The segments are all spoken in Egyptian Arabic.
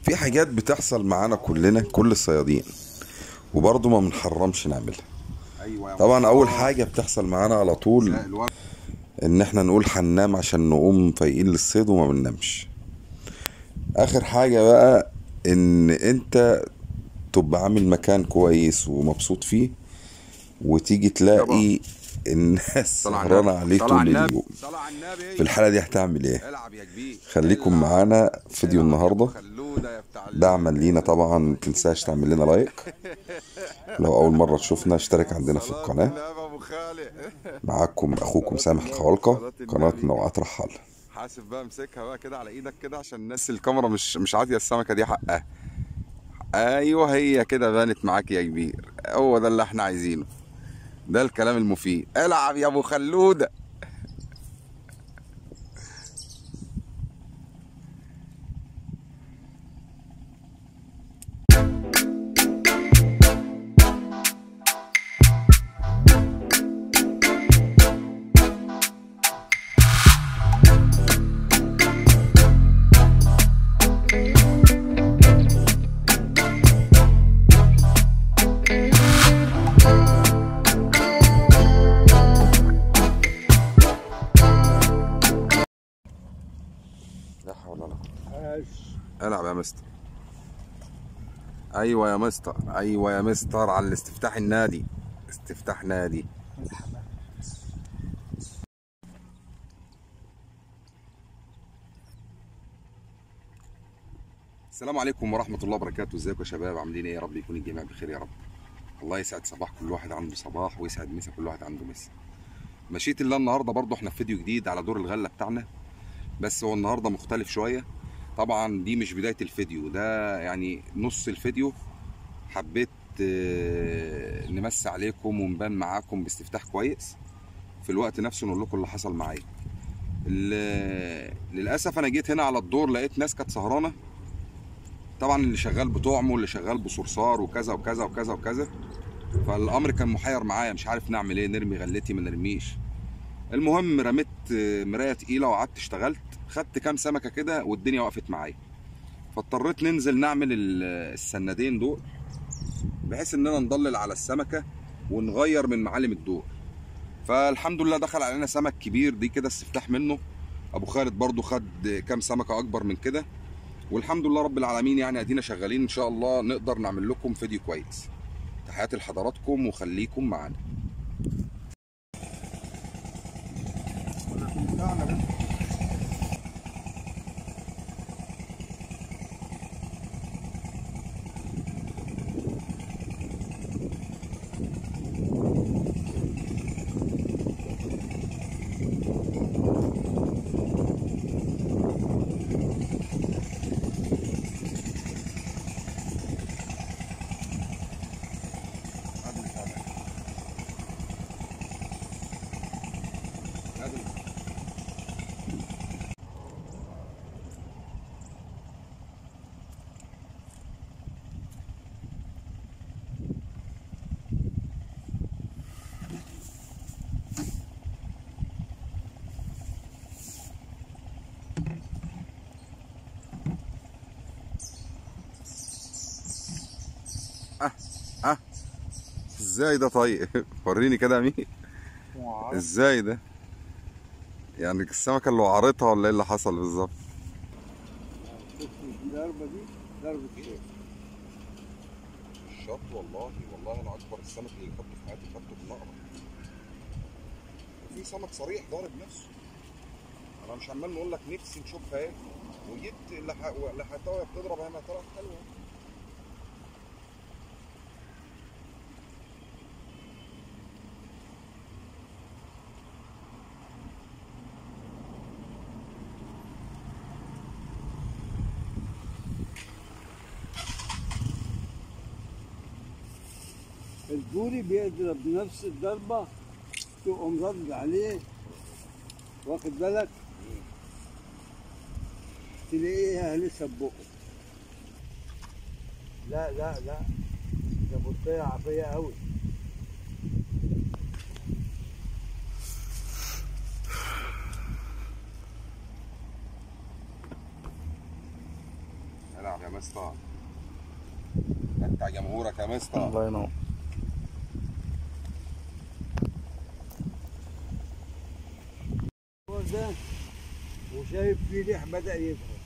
في حاجات بتحصل معانا كلنا كل الصيادين وبرضه ما بنحرمش نعملها ايوه يا طبعا اول حاجه بتحصل معانا على طول الورق ان احنا نقول هننام عشان نقوم فايقين للصيد وما بننامش اخر حاجه بقى ان انت تبقى عامل مكان كويس ومبسوط فيه وتيجي تلاقي الناس طلع على سهرانه النبي. عليه طلع طول على النبي. اليوم طلع على النبي في الحاله دي هتعمل ايه العب يا كبير خليكم العب. معانا في فيديو العب يا النهارده خلودة يا بتاع ال- دعما لينا طبعا متنساش تعمل لنا لايك لو اول مره تشوفنا اشترك عندنا في صلاة القناه النبي ابو خالق معاكم اخوكم سامح الخوالقه قناه منوعات رحال حاسب بقى امسكها بقى كده على ايدك كده عشان الناس الكاميرا مش مش عاطيه السمكه دي حقها ايوه هي كده بانت معاك يا كبير هو ده اللي احنا عايزينه ده الكلام المفيد العب يا ابو خلوده لا حول ولا قوه العب يا مستر ايوه يا مستر ايوه يا مستر على الاستفتاح النادي استفتاح نادي السلام عليكم ورحمة الله وبركاته ازيكم يا شباب عاملين ايه يا رب يكون الجميع بخير يا رب الله يسعد صباح كل واحد عنده صباح ويسعد مسا كل واحد عنده مسا مشيت الله النهارده برضو احنا في فيديو جديد على دور الغلة بتاعنا بس هو النهارده مختلف شوية طبعا دي مش بداية الفيديو ده يعني نص الفيديو حبيت آه، نمسي عليكم ونبان معاكم باستفتاح كويس في الوقت نفسه نقول لكم اللي حصل معايا ال- للاسف انا جيت هنا على الدور لقيت ناس كانت سهرانه طبعا اللي شغال بطعمه واللي شغال بصرصار وكذا وكذا وكذا وكذا فالامر كان محير معايا مش عارف نعمل ايه نرمي غلتي ما نرميش المهم رميت آه، مرايه تقيله وقعدت اشتغلت خدت كام سمكه كده والدنيا وقفت معايا فاضطريت ننزل نعمل ال- السندين دول بحيث اننا نضلل على السمكه ونغير من معالم الدور فالحمد لله دخل علينا سمك كبير دي كده استفتاح منه ابو خالد برضو خد كام سمكه اكبر من كده والحمد لله رب العالمين يعني ادينا شغالين ان شاء الله نقدر نعمل لكم فيديو كويس تحياتي لحضراتكم وخليكم معانا ازاي ده طيب وريني كده يا مين ازاي ده يعني السمكه اللي وعرتها ولا ايه اللي حصل بالظبط الضربة دي ضربة ايه؟ الشط والله والله انا اكبر السمك اللي خدته في حياتي خدته بنقره وفي سمك صريح ضارب نفسه انا مش عمال نقول لك نفسي نشوفها ايه وجبت لح- لحتاويه بتضرب هنا طلعت حلوه البوري بيضرب نفس الضربة تقوم رد عليه واخد بالك تلاقيها لسه ببقه لا لا لا ده بطيئة عافية قوي العب يا مستر متع جمهورك يا مستر الله ينور هو ده وشايف فيه ريح بدأ يظهر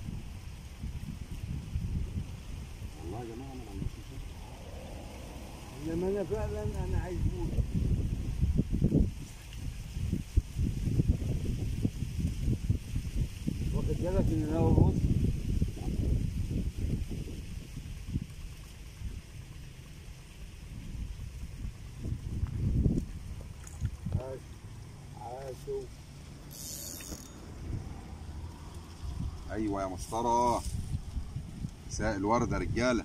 والله يا جماعه انا ما عنديش مشكلة. انما انا فعلا انا عايز موت واخد بالك ان لو بص عاش عاشوا ايوه يا مسطره مساء الورد يا رجاله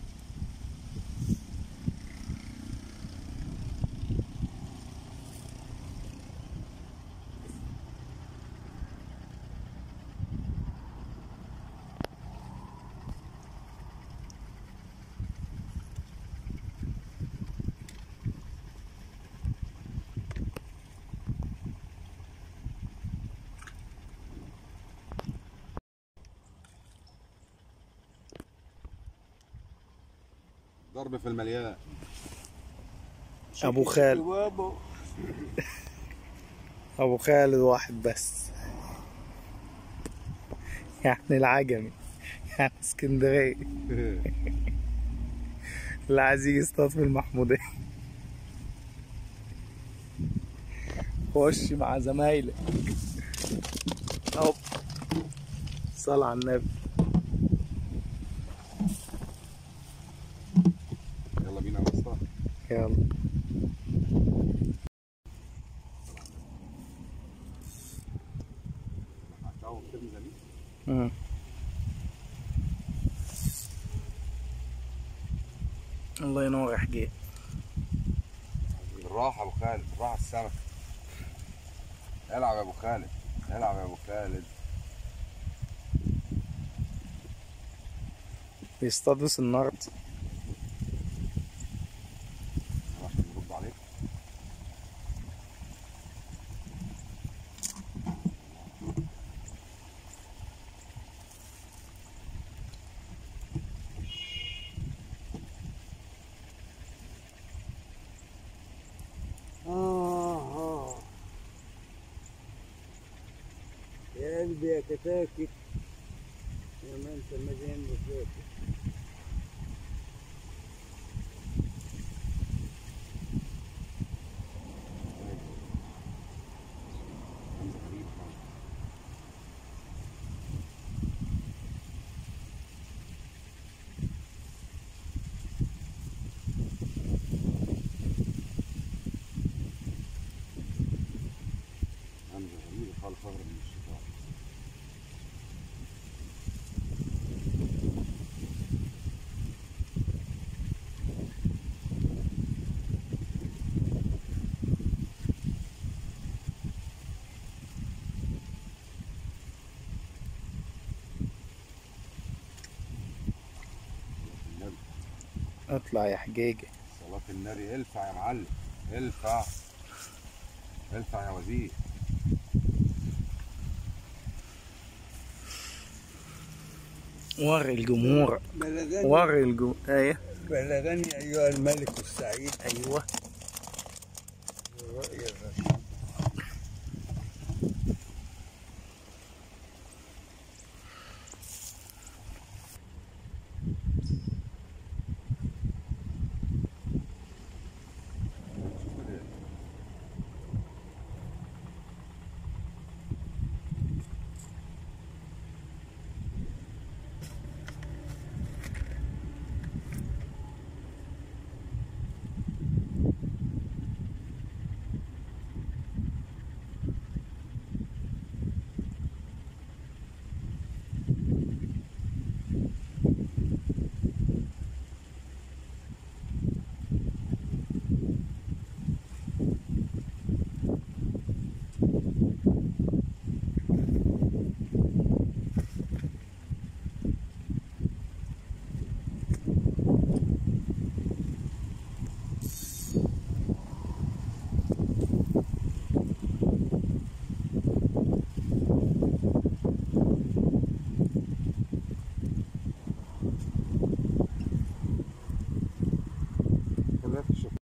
ضرب في المليان ابو خالد بابا ابو خالد واحد بس يعني العجمي يعني اسكندريه اللي عايز يجي يصطاد في المحموديه خش مع زمايلك هوب صل على النبي يلا بينا يا مسطره يلا هتعوم ترمي زميل مم. الله ينور يا حجي بالراحه يا ابو خالد بالراحه السمك العب يا ابو خالد العب يا ابو خالد بيصطادوا سنارت عشان نرد عليك آه آه يا قلبي يا كتاكي يا ما انت مليان بفاكر غريب خالص. همزة غريبة خالص أغرب من الشيطان النبي اطلع يا حجيجة صلاة النبي الفع يا معلم الفع الفع يا وزير وري الجمهور بلغني وري الجمهور ايه بلغني أيها الملك السعيد ايوه الرؤيا الرشيد